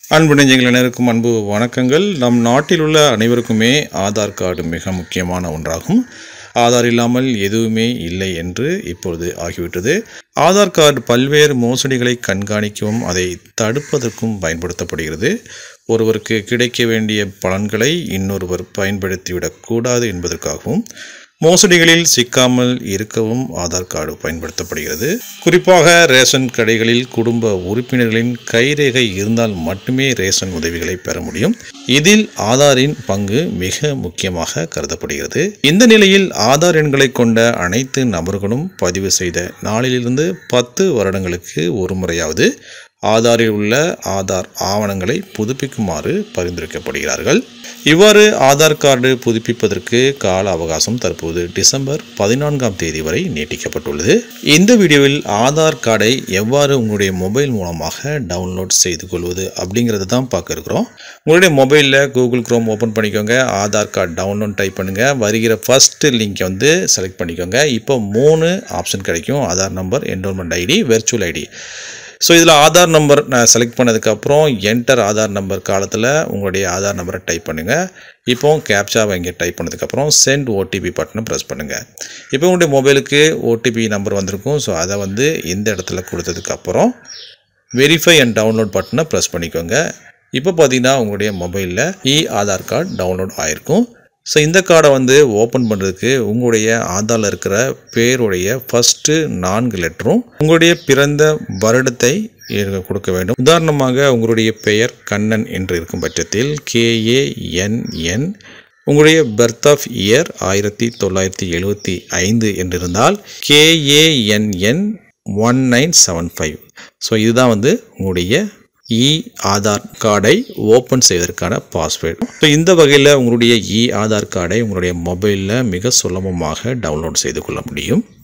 அன்பு நெஞ்சங்கள் அனைவருக்கும் அன்பு வணக்கங்கள் நம் நாட்டில் உள்ள அனைவருக்குமே ஆதார் கார்டு மிக முக்கியமான ஒன்றாகும் ஆதார் இல்லாமல் எதுவுமே இல்லை என்று இப்பொழுது ஆகிவிட்டது ஆதார் கார்டு பல்வேறு மோசடிகளை கண்காணிக்கவும் அதை தடுப்பதற்கும் பயன்படுத்தப்படுகிறது ஒருவருக்கு கிடைக்க வேண்டிய பலன்களை இன்னொருவர் பயன்படுத்திவிடக்கூடாது என்பதற்காகவும் மோசடிகளில் சிக்காமல் இருக்கவும் ஆதார் கார்டு பயன்படுத்தப்படுகிறது குறிப்பாக ரேஷன் கடைகளில் குடும்ப உறுப்பினர்களின் கைரேகை இருந்தால் மட்டுமே ரேஷன் உதவிகளை பெற முடியும் இதில் ஆதாரின் பங்கு மிக முக்கியமாக கருதப்படுகிறது இந்த நிலையில் ஆதார் எண்களை கொண்ட அனைத்து நபர்களும் பதிவு செய்த நாளிலிருந்து பத்து வருடங்களுக்கு ஒரு முறையாவது ஆதாரில் உள்ள ஆதார் ஆவணங்களை புதுப்பிக்குமாறு பரிந்துரைக்கப்படுகிறார்கள் இவ்வாறு ஆதார் கார்டு புதுப்பிப்பதற்கு கால அவகாசம் தற்போது டிசம்பர் பதினான்காம் தேதி வரை நீட்டிக்கப்பட்டுள்ளது இந்த வீடியோவில் ஆதார் கார்டை எவ்வாறு உங்களுடைய மொபைல் மூலமாக டவுன்லோட் செய்து கொள்வது அப்படிங்கிறத தான் பார்க்க இருக்கிறோம் உங்களுடைய மொபைலில் கூகுள் குரோம் ஓப்பன் பண்ணிக்கோங்க ஆதார் கார்டு டவுன்லோட் டைப் பண்ணுங்கள் வருகிற ஃபஸ்ட்டு லிங்கை வந்து செலக்ட் பண்ணிக்கோங்க இப்போ மூணு ஆப்ஷன் கிடைக்கும் Aadhaar number enrolment ID virtual ID so இதில் ஆதார் நம்பர் நான் செலக்ட் பண்ணதுக்கப்புறம் என்டர் ஆதார் நம்பர் காலத்தில் உங்களுடைய ஆதார் நம்பரை டைப் பண்ணுங்கள் இப்போ கேப்சாவை இங்கே டைப் பண்ணதுக்கப்புறம் சென்ட் ஓடிபி பட்டனை ப்ரெஸ் பண்ணுங்கள் இப்போ உங்களுடைய மொபைலுக்கு ஓடிபி நம்பர் வந்திருக்கும் ஸோ அதை வந்து இந்த இடத்துல கொடுத்ததுக்கப்புறம் வெரிஃபை அண்ட் டவுன்லோட் பட்டனை ப்ரெஸ் பண்ணிக்கோங்க இப்போ பார்த்தீங்கன்னா உங்களுடைய மொபைலில் இ ஆதார் கார்டு டவுன்லோட் ஆகிருக்கும் ஸோ இந்த கார்டை வந்து ஓப்பன் பண்ணுறதுக்கு உங்களுடைய ஆதாரில் இருக்கிற பேருடைய ஃபஸ்ட்டு நான்கு லெட்டரும் உங்களுடைய பிறந்த வருடத்தை இங்க கொடுக்க வேண்டும் உதாரணமாக உங்களுடைய பெயர் கண்ணன் என்று இருக்கும் பட்சத்தில் கேஏஎன்என் உங்களுடைய பர்த் ஆஃப் இயர் ஆயிரத்தி தொள்ளாயிரத்தி எழுபத்தி ஐந்து என்றிருந்தால் K A N N one nine seven five so இதுதான் வந்து உங்களுடைய இ ஆதார் கார்டை ஓப்பன் செய்வதற்கான பாஸ்வேர்டு ஸோ இந்த வகையில் உங்களுடைய இ ஆதார் கார்டை உங்களுடைய மொபைலில் மிக சுலபமாக டவுன்லோட் செய்து கொள்ள முடியும்